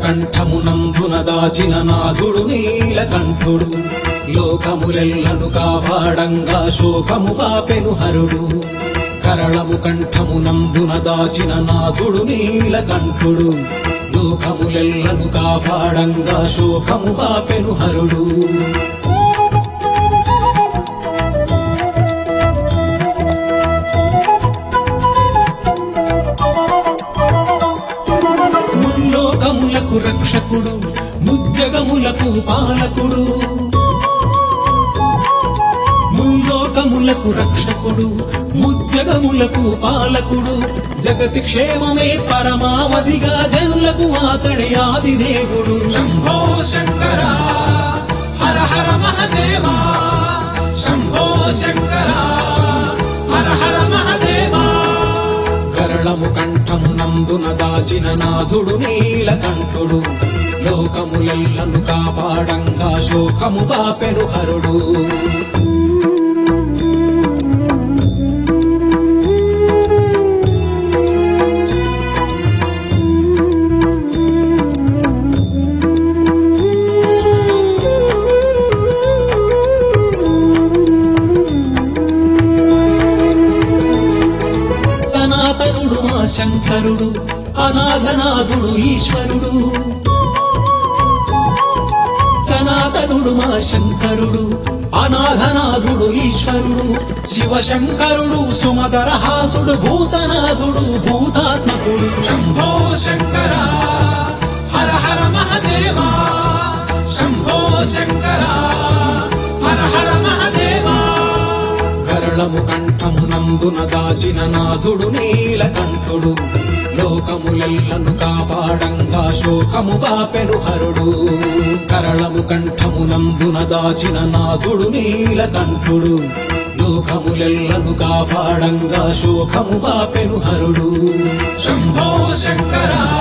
కంఠమునందున దాచిన నాథుడు నీలకంఠుడు లోకములెల్లను కాపాడంగా శోకము పాపెను హరుడు కరళము కంఠమునందున దాచిన నాథుడు నీలకంఠుడు లోకములెల్లను కాపాడంగా శోకము పాపెను హరుడు ముల్లోకములకు రక్షకుడు ముజ్జగములకు పాలకుడు ముల్లోకములకు రక్షకుడు ముజ్జగములకు పాలకుడు జగతి క్షేమమే పరమావధిగా జనులకు ఆతడి ఆది దేవుడు శంభో శంకర హర హర మహదేవా శంభో శంకర హర హర మహదేవా కరళము కంఠమునందున దాచిన నాథుడు నీలకంఠుడు లోకములెల్లను కాపాడంగా శోకము పాపెను హరుడు సనాతనుడు మా శంకరుడు అనాథనాథుడు ఈశ్వరుడు సనాతనుడు మా శంకరుడు అనాథనాథుడు ఈశ్వరుడు శివశంకరుడు సుమదరహాసుడు భూతనాథుడు భూతాత్మకుడు శంభో శంకర హర హర మహదేవా శంభో శంకర హర హర మహదేవా కరళము కంఠమునందున దాచిన నాథుడు నీలకంఠుడు లోకములెల్లను కాపాడంగా శోకము పాపెను హరుడు కరళము కంఠమునందున దాచిన నాథుడు నీలకంఠుడు లోకములెల్లను కాపాడంగా శోకము పాపెను హరుడు శంభో శంకర